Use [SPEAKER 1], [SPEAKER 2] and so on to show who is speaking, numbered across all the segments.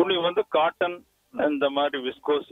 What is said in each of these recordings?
[SPEAKER 1] துணி வந்து காட்டன் இந்த மாதிரி விஸ்கோஸ்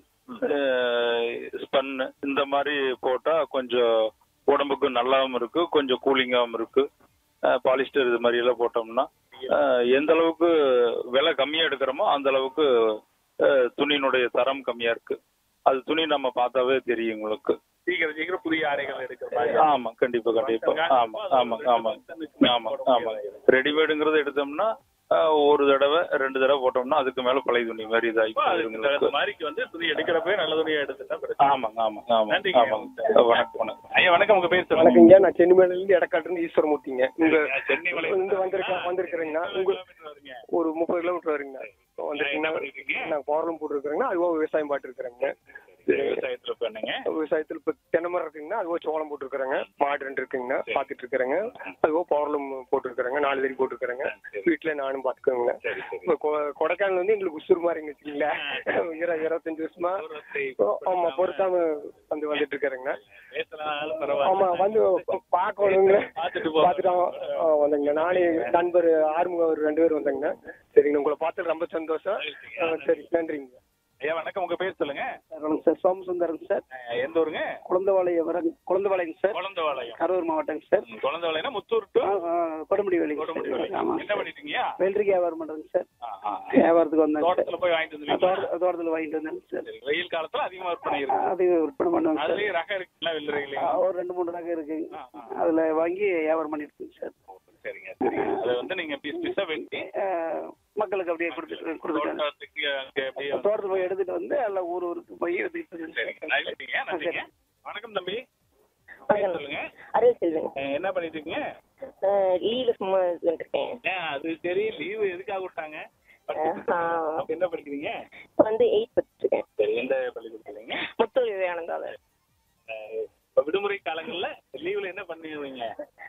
[SPEAKER 1] ஸ்பன் இந்த மாதிரி போட்டா கொஞ்சம் உடம்புக்கு நல்லாவும் இருக்கு கொஞ்சம் கூலிங்காகவும் இருக்கு பாலிஸ்டர் இது மாதிரி எல்லாம் போட்டோம்னா அஹ், எந்த அளவுக்கு விலை கம்மியா எடுக்கிறோமோ அந்த அளவுக்கு அஹ், துணியினுடைய தரம் கம்மியா இருக்கு அது துணி நம்ம பார்த்தாவே தெரியும் உங்களுக்கு
[SPEAKER 2] சீக்கிரம் சீக்கிரம் புதிய ஆடைகள் எடுக்கிற மாதிரி
[SPEAKER 1] ஆமா கண்டிப்பா கண்டிப்பா ஆமா ஆமா ஆமா ஆமா ஆமா ரெடிமேடுங்கிறது எடுத்தோம்னா அஹ், ஒரு தடவை ரெண்டு தடவை போட்டோம்னா அதுக்கு மேல பழைய துணி மாதிரி இதாகி
[SPEAKER 2] அப்போ அதுக்கு
[SPEAKER 1] போயிடும்
[SPEAKER 2] தகுந்த
[SPEAKER 1] உங்களுக்கு.
[SPEAKER 2] மாதிரிக்கு வந்து துணி எடுக்கிறப்பவே நல்ல துணியா எடுத்துட்டா பிரச்சனை
[SPEAKER 1] ஆமாங்க ஆமாங்க ஆமாங்க
[SPEAKER 2] நன்றிங்க.
[SPEAKER 1] ஆமாங்க வணக்கம் வணக்கம்
[SPEAKER 2] ஐயா வணக்கம் உங்க பேர் சொல்லுங்க
[SPEAKER 3] வணக்கங்க நான் சென்னிமேல இருந்து எடக்காட்டுல ஈஸ்வரமூர்த்திங்க உங்க
[SPEAKER 2] சென்னை வளைவு.
[SPEAKER 3] இங்க வந்திருக்க வந்திருக்கிறேங்கண்ணா உங்க
[SPEAKER 2] கிலோமீட்டர் வருங்க.
[SPEAKER 3] ஒரு முப்பது கிலோமீட்டர் வருங்கண்ணா வந்திருக்கீங்கன்னா
[SPEAKER 2] என்ன பண்ணிருக்கீங்க?
[SPEAKER 3] நான் கோரலும் போட்டுருக்கிறேங்கண்ணா அதுவோ விவசாயம் பாட்டு இருக்கிறேங்க
[SPEAKER 2] விவசாயத்துல பண்ணுங்க
[SPEAKER 3] விவசாயத்தில் இப்போ தென்னை மரம் இருக்குங்கண்ணா அதுவோ சோளம் போட்டுருக்குறேங்க மாடு ரெண்டு இருக்குங்கண்ணா பார்த்துட்டு இருக்கிறேங்க அதுவோ பவர்லும் போட்டுருக்குறேங்க நாலு தறி போட்டுருக்குறேங்க வீட்டில் நானும் பார்த்துக்கோங்க
[SPEAKER 2] சரி சரி
[SPEAKER 3] இப்போ கொ- கொடைக்கானல் வந்து எங்களுக்கு உசுறு மாதிரிங்க வச்சுக்கீங்களேன் இரு இருபத்தஞ்சு வருஷமா
[SPEAKER 2] தூரத்தை
[SPEAKER 3] ஆமா பொறுத்தாம வந்து வந்துட்டு இருக்கிறேங்கண்ணா
[SPEAKER 2] பேசலாம்
[SPEAKER 3] ஆமா வந்து பார்க்கணுங்க
[SPEAKER 2] பார்த்துட்டு போ.
[SPEAKER 3] பார்த்துட்டோம் ஆ, வந்தேங்க நானே நண்பர் ஆறுமுகம் ஒரு ரெண்டு பேர் வந்தாங்க சரிங்க உங்களை பார்த்து ரொம்ப சந்தோஷம் ஆ, சரி நன்றிங்க
[SPEAKER 2] ஐயா வணக்கம் உங்க பேர் சொல்லுங்க
[SPEAKER 4] வணக்கம் சார் சோமசுந்தரம் சார்
[SPEAKER 2] அஹ் எந்த ஊருங்க
[SPEAKER 4] குழந்தவாளையம் குழந்தவாளையம் சார்
[SPEAKER 2] குழந்தவாளையம்
[SPEAKER 4] கரூர் மாவட்டங்க சார்
[SPEAKER 2] குழந்தவாளையம்னா முத்தூர் டு
[SPEAKER 4] ஆ, ஆ, கொடுமுடி வேலைங்க
[SPEAKER 2] கொடுமுடி.
[SPEAKER 4] சார் ஆமாம்
[SPEAKER 2] என்ன பண்ணிட்டீங்கயா
[SPEAKER 4] வெள்ளரிக்கை வியாபாரம் பண்ணுறேங்க சார் வியாபாரத்துக்கு வந்தேங்க சார்
[SPEAKER 2] தோட்டத்துல போய் வாங்கிட்டு வந்துருக்கீங்க
[SPEAKER 4] தோட்ட தோட்டத்தில் வாங்கிட்டு வந்தேங்க சார்
[SPEAKER 2] சரி, வெயில் காலத்துல அதிகமா விற்பனை இருக்கு
[SPEAKER 4] அது விற்பனை பண்ணுவாங்க சார்
[SPEAKER 2] அதுலயும் ரகம் இருக்குல்ல
[SPEAKER 4] ஆ,
[SPEAKER 2] வெள்ளரிகளையும்
[SPEAKER 4] ஒரு ரெண்டு மூணு ரகம் இருக்குங்க
[SPEAKER 2] ஆ, ஆ.
[SPEAKER 4] அதில் வாங்கி வியாபாரம் பண்ணிட்டு இருக்கேங்க சார்
[SPEAKER 2] சரிங்க சரிங்க அதை வந்து நீங்க பீஸ் பீஸா வெட்டி
[SPEAKER 4] ஆ, மக்களுக்கு அப்படியே கொடுத்துட்டு கொடுத்துட்டேன்
[SPEAKER 2] தோட்டத்துக்கு அங்க அப்படியே வந்து-
[SPEAKER 4] தோட்டத்தில் போய் எடுத்துட்டு வந்து எல்லாம் ஊர் ஊருக்கு போய் எடுத்துட்டு
[SPEAKER 2] சரிங்க நன்றிங்க நன்றிங்க வணக்கம் தம்பி
[SPEAKER 5] வணக்கம்.
[SPEAKER 2] சொல்லுங்க
[SPEAKER 5] அருள் செல்வன்
[SPEAKER 2] அஹ் என்ன பண்ணிட்டு இருக்கீங்க
[SPEAKER 5] லீவ்ல சும்மா இருக்கேன்
[SPEAKER 2] ஏன் அது சரி லீவு எதுக்காக விட்டாங்க அப்ப என்ன படிக்கிறீங்க
[SPEAKER 5] வந்து எயிட் படிச்சிருக்கேன்
[SPEAKER 2] சரி எந்த பள்ளிக்கூடத்துலங்க
[SPEAKER 5] முத்தூர் விவேகானந்தாவில்
[SPEAKER 2] அஹ் இப்ப விடுமுறை காலங்கள்ல லீவுல என்ன பண்ணுவீங்க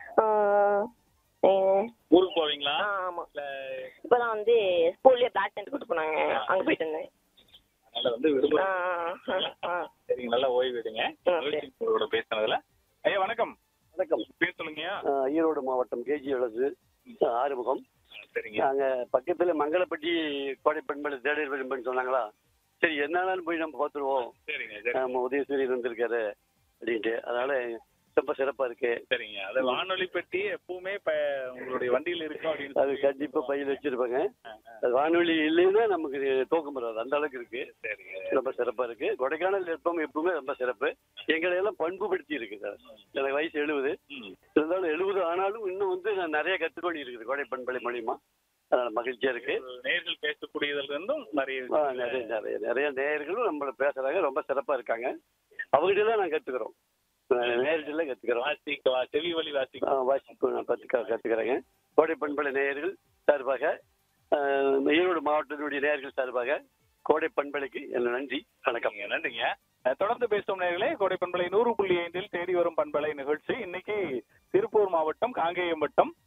[SPEAKER 2] ஊருக்கு போவீங்களா
[SPEAKER 5] ஆமா
[SPEAKER 2] இல்ல
[SPEAKER 5] இப்பதான் வந்து ஸ்கூல்லயே பிளாக் டென்ட் கூட்டு போனாங்க அங்க போயிட்டு இருந்தேன்
[SPEAKER 2] அதனால வந்து விடுமுறை
[SPEAKER 5] ஆ, ஆ, ஆ.
[SPEAKER 2] சரிங்க நல்லா ஓய்வு எடுங்க
[SPEAKER 4] ஆ,
[SPEAKER 2] மகிழ்ச்சி உங்களோட பேசுனதுல ஐயா வணக்கம்
[SPEAKER 4] வணக்கம்
[SPEAKER 2] பேர் சொல்லுங்கய்யா
[SPEAKER 4] ஆ, ஈரோடு மாவட்டம் கேஜி வளசு ஆறுமுகம்
[SPEAKER 2] சரிங்க
[SPEAKER 4] நாங்க பக்கத்துல மங்களப்பட்டி கோடை பெண்மணி தேடர் பெண்மணி சொன்னாங்களா சரி என்னாலும் போய் நம்ம பார்த்துருவோம்
[SPEAKER 2] சரிங்க சரி
[SPEAKER 4] நம்ம உதயசூரியன் வந்திருக்காரு அப்படின்ட்டு அதனால ரொம்ப சிறப்பா இருக்கு
[SPEAKER 2] சரிங்க அது வானொலி பெட்டி எப்பவுமே இப்ப உங்களுடைய வண்டியில இருக்கும் அப்படின்னு
[SPEAKER 4] அது
[SPEAKER 2] சொல்லி-
[SPEAKER 4] கண்டிப்பா பையில வச்சிருப்பாங்க
[SPEAKER 2] ஆ, ஆ.
[SPEAKER 4] அது வானொலி இல்லைன்னா நமக்கு தூக்கம் வராது அந்த அளவுக்கு இருக்கு
[SPEAKER 2] சரிங்க
[SPEAKER 4] ரொம்ப சிறப்பா இருக்கு கொடைக்கானல் எப்பவும் எப்பவுமே ரொம்ப சிறப்பு எங்களை எல்லாம் பண்புபடுத்தி இருக்கு சார் எனக்கு வயசு எழுபது
[SPEAKER 2] ம்.
[SPEAKER 4] இருந்தாலும் எழுபது ஆனாலும் இன்னும் வந்து நான் நிறைய கற்றுக்கொண்டு இருக்குது கோடை பண்பலை மூலியமா அதனால மகிழ்ச்சியா இருக்கு
[SPEAKER 2] நேர்கள் பேசக்கூடியதுல இருந்தும் நிறைய
[SPEAKER 4] ஆ, நிறைய நிறைய நிறைய நேயர்களும் நம்மள பேசுறாங்க ரொம்ப சிறப்பா இருக்காங்க அவங்ககிட்ட தான் நான் கத்துக்கிறோம் நேரடியில் கத்துக்கிறோம்
[SPEAKER 2] வாசிக்க வா- செவி வழி வாசிக்க
[SPEAKER 4] ஆ, வாசிப்பு நான் பத்து கத்துக்கிறேங்க கோடை பண்பலை நேயர்கள் சார்பாக ஆ, ஈரோடு மாவட்டத்தினுடைய நேயர்கள் சார்பாக கோடை பண்பலைக்கு என் நன்றி வணக்கம்
[SPEAKER 2] நன்றிங்க நன்றிங்க அஹ் தொடர்ந்து பேசும் நேர்களே கோடை பண்பலை நூறு புள்ளி ஐந்தில் தேடி வரும் பண்பலை நிகழ்ச்சி இன்னைக்கு திருப்பூர் மாவட்டம் காங்கேயம் வட்டம்